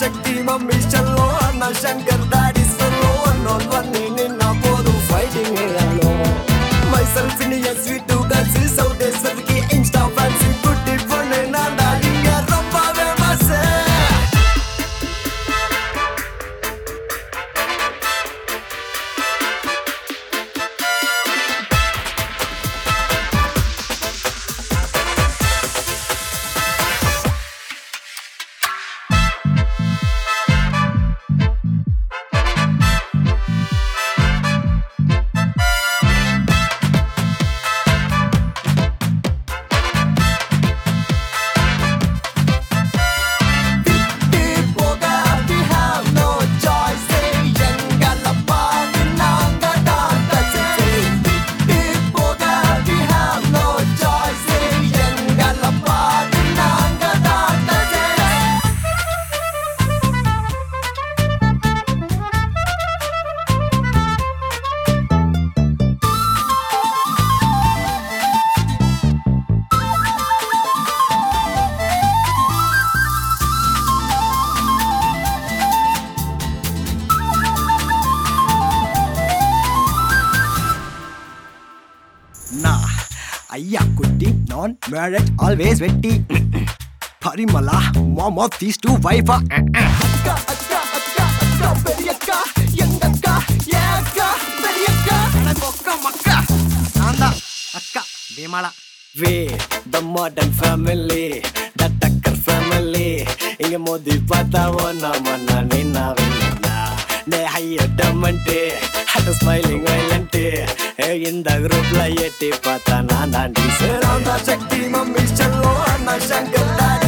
சக்தி mummy செல்லோ அண்ணா Shankar daddy சொல்லோ ஒன்னொன் பண்ணி நின்னா போதும் fighting hello myself in a sweet to dance சவுட் சதுக்கி இன்ஸ்டா ஃபேன்சி குட்டி பொண்ணு நான் இங்க ரொம்பவே மாசே விட்டு போக we have no choice எங்கள பாரு நாங்க தான் கசிச்சு விட்டு போக we have no choice எங்கள பாரு நாங்க தான் கசிச்சு நான் ஐயா குட்டி நான் மேரேஜ் ஆல்வேஸ் வெட்டி Parimala mom of these two வைஃபா அக்கா அக்கா அக்கா அக்கா பெரியக்கா எங்கக்கா ஏக்கா பெரியக்கா மக்கா மக்கா நான் தான் அக்கா பீமாலா way the modern family the டக்கர் ஃபேமிலி இங்க மோதி பார்த்தா ஒன்னா மன்னா நின்னா வில்லா நே ஹைய டமன்ட்டு அட் ஸ்மைலிங் வைலண்ட்டு இந்த குரூப்ல எட்டி பார்த்தா நான் தான் சக்தி மம்மி செல்லோ அண்ணா சங்கர் டாடி